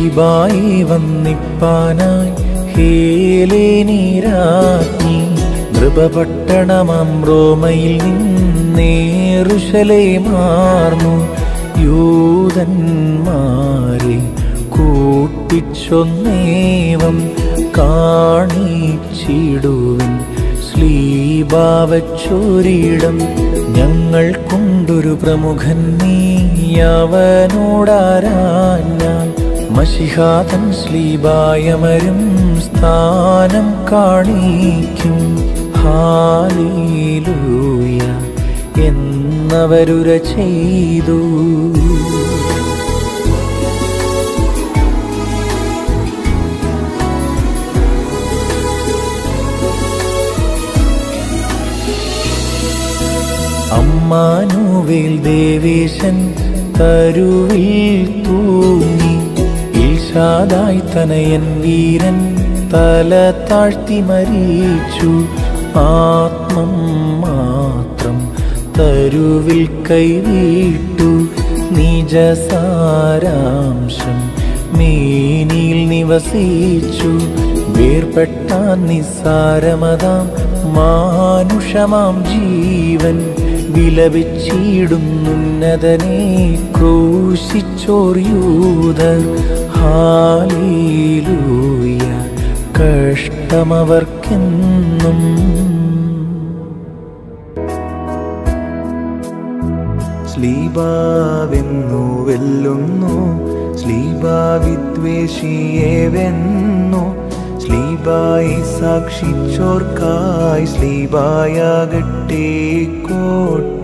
സ്ലീബായി വന്നിപ്പാനായി ഹേലേനീരാജ്ഞി നൃപപട്ടണമാം റോമയിൽ നിന്നേറുശലേ മാർന്നു യൂതന്മാരെ കൂട്ടിച്ചൊന്നേവം കാണിച്ചിടുവിൻ സ്ലീബാവച്ചൊരിടം ഞങ്ങൾ കൊണ്ടൊരു പ്രമുഖൻ നീയവനോടാരാഞ്ഞാൽ മഷിഹാതൻ സ്ലീബായമരും സ്ഥാനം കാണിക്കും ഹാലൂയ എന്നവരുര ചെയ്തു അമ്മാനുവേൽ ദേവേശൻ തരുവിൽ തൂങ്ങി ഈശാദായി തനയൻ വീരൻ തല താഴ്ത്തി മരിച്ചു ആത്മം മാത്രം തരുവിൽ കൈവിട്ടു നിജസാരാംശം മേനിയിൽ നിവസിച്ചു വേർപെട്ടാൻ നിസ്സാരമതാം മാനുഷമാം ജീവൻ വിലപിച്ചിടുന്നുന്നതനെ ക്രൂശിച്ചോർയൂതർ ഹാലൂയ കഷ്ടമവർക്കെന്നും സ്ലീബാവെന്നു വെല്ലുന്നു സ്ലീബാവിദ്വേഷിയെ വെന്നു സ്ലീബായി സാക്ഷിച്ചോർക്കായി സ്ലീബായാകട്ടെ കോട്ട